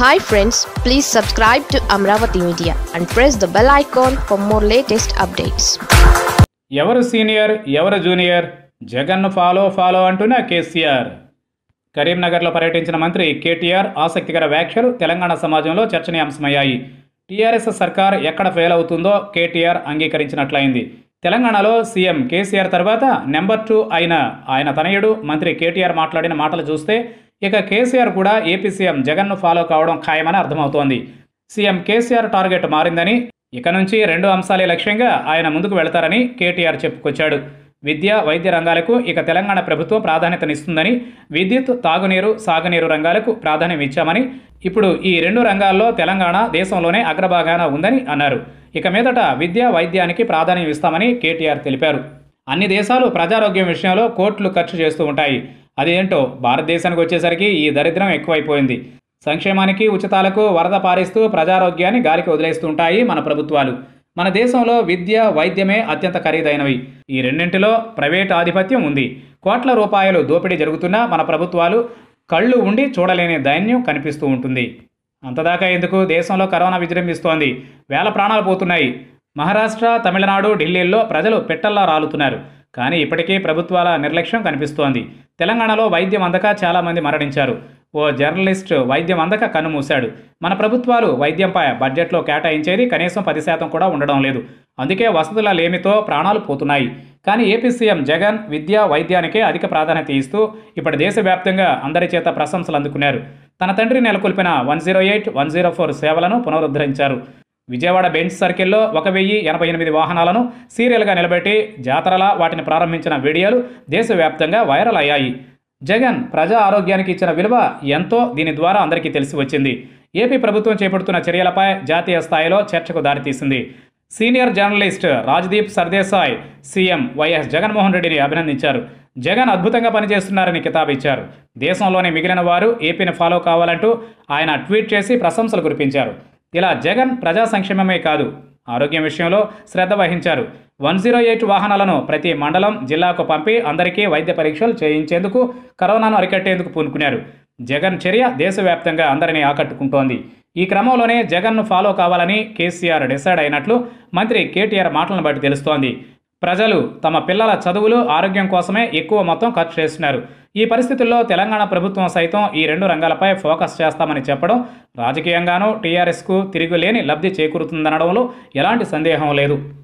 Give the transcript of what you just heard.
hi friends please subscribe to Amaravati media and press the bell icon for more latest updates ఎవరు senior ఎవరు junior జగన్ను follow follow అంటున్న కేసీఆర్ కరీంనగర్లో పర్యటించిన మంత్రి కేటీఆర్ ఆసక్తికర వ్యాఖ్యలు తెలంగాణ సమాజంలో చర్చనీయాంశమయ్యాయి టీఆర్ఎస్ సర్కార్ ఎక్కడ ఫెయిల్ అవుతుందో కేటీఆర్ అంగీకరించినట్లయింది తెలంగాణలో సీఎం కేసీఆర్ తర్వాత నెంబర్ టూ అయిన ఆయన తనయుడు మంత్రి కేటీఆర్ మాట్లాడిన మాటలు చూస్తే ఇక కేసీఆర్ కూడా ఏపీ సీఎం జగన్ను ఫాలో కావడం ఖాయమని అర్థమవుతోంది సీఎం కేసీఆర్ టార్గెట్ మారిందని ఇక నుంచి రెండు అంశాలే లక్ష్యంగా ఆయన ముందుకు వెళతారని కేటీఆర్ చెప్పుకొచ్చాడు విద్య వైద్య రంగాలకు ఇక తెలంగాణ ప్రభుత్వం ప్రాధాన్యతనిస్తుందని విద్యుత్ తాగునీరు సాగునీరు రంగాలకు ప్రాధాన్యం ఇచ్చామని ఇప్పుడు ఈ రెండు రంగాల్లో తెలంగాణ దేశంలోనే అగ్రభాగాన ఉందని అన్నారు ఇక మీదట విద్య వైద్యానికి ప్రాధాన్యం ఇస్తామని కేటీఆర్ తెలిపారు అన్ని దేశాలు ప్రజారోగ్యం విషయంలో కోట్లు ఖర్చు చేస్తూ ఉంటాయి అదేంటో భారతదేశానికి వచ్చేసరికి ఈ దరిద్రం ఎక్కువైపోయింది సంక్షేమానికి ఉచితాలకు వరద పారిస్తూ ప్రజారోగ్యాన్ని గాలికి వదిలేస్తూ ఉంటాయి మన ప్రభుత్వాలు మన దేశంలో విద్య వైద్యమే అత్యంత ఖరీదైనవి ఈ రెండింటిలో ప్రైవేట్ ఆధిపత్యం ఉంది కోట్ల రూపాయలు దోపిడీ జరుగుతున్నా మన ప్రభుత్వాలు కళ్ళు ఉండి చూడలేని దైన్యం కనిపిస్తూ ఉంటుంది అంతదాకా ఎందుకు దేశంలో కరోనా విజృంభిస్తోంది వేల ప్రాణాలు పోతున్నాయి మహారాష్ట్ర తమిళనాడు ఢిల్లీల్లో ప్రజలు పెట్టల్లా రాలుతున్నారు కానీ ఇప్పటికీ ప్రభుత్వాల నిర్లక్ష్యం కనిపిస్తోంది తెలంగాణలో వైద్యం అందక చాలామంది మరణించారు ఓ జర్నలిస్ట్ వైద్యం అందక కన్నుమూశాడు మన ప్రభుత్వాలు వైద్యంపై బడ్జెట్లో కేటాయించేది కనీసం పది శాతం కూడా ఉండడం లేదు అందుకే వసతుల లేమితో ప్రాణాలు పోతున్నాయి కానీ ఏపీ సీఎం జగన్ విద్య వైద్యానికే అధిక ప్రాధాన్యత ఇస్తూ ఇప్పుడు దేశవ్యాప్తంగా అందరి చేత ప్రశంసలు అందుకున్నారు తన తండ్రి నెలకొల్పిన one zero eight one zero four సేవలను పునరుద్ధరించారు విజయవాడ బెంచ్ సర్కిల్లో ఒక వెయ్యి ఎనభై ఎనిమిది వాహనాలను సీరియల్గా నిలబెట్టి జాతరలా వాటిని ప్రారంభించిన వీడియోలు దేశవ్యాప్తంగా వైరల్ అయ్యాయి జగన్ ప్రజా ఆరోగ్యానికి ఇచ్చిన విలువ ఎంతో దీని ద్వారా అందరికీ తెలిసి వచ్చింది ఏపీ ప్రభుత్వం చేపడుతున్న చర్యలపై జాతీయ స్థాయిలో చర్చకు దారితీసింది senior journalist Rajdeep Sardesai CM YS Jaganmohan రెడ్డిని అభినందించారు జగన్ అద్భుతంగా పనిచేస్తున్నారని కితాబిచ్చారు దేశంలోని మిగిలిన వారు ఏపీని ఫాలో కావాలంటూ ఆయన ట్వీట్ చేసి ప్రశంసలు కురిపించారు ఇలా జగన్ ప్రజా సంక్షేమమే కాదు ఆరోగ్యం విషయంలో శ్రద్ధ వహించారు వన్ జీరో ఎయిట్ వాహనాలను ప్రతి మండలం జిల్లాకు పంపి అందరికీ వైద్య పరీక్షలు చేయించేందుకు కరోనాను అరికట్టేందుకు పూనుకున్నారు జగన్ చర్య దేశవ్యాప్తంగా అందరినీ ఆకట్టుకుంటోంది ఈ క్రమంలోనే జగన్ను ఫాలో కావాలని కేసీఆర్ డిసైడ్ అయినట్లు మంత్రి కేటీఆర్ మాటలను బట్టి తెలుస్తోంది ప్రజలు తమ పిల్లల చదువులు ఆరోగ్యం కోసమే ఎక్కువ మొత్తం ఖర్చు చేస్తున్నారు ఈ పరిస్థితుల్లో తెలంగాణ ప్రభుత్వం సైతం ఈ రెండు రంగాలపై ఫోకస్ చేస్తామని చెప్పడం రాజకీయంగానూ టీఆర్ఎస్కు తిరుగులేని లబ్ధి చేకూరుతుందనడంలో ఎలాంటి సందేహం లేదు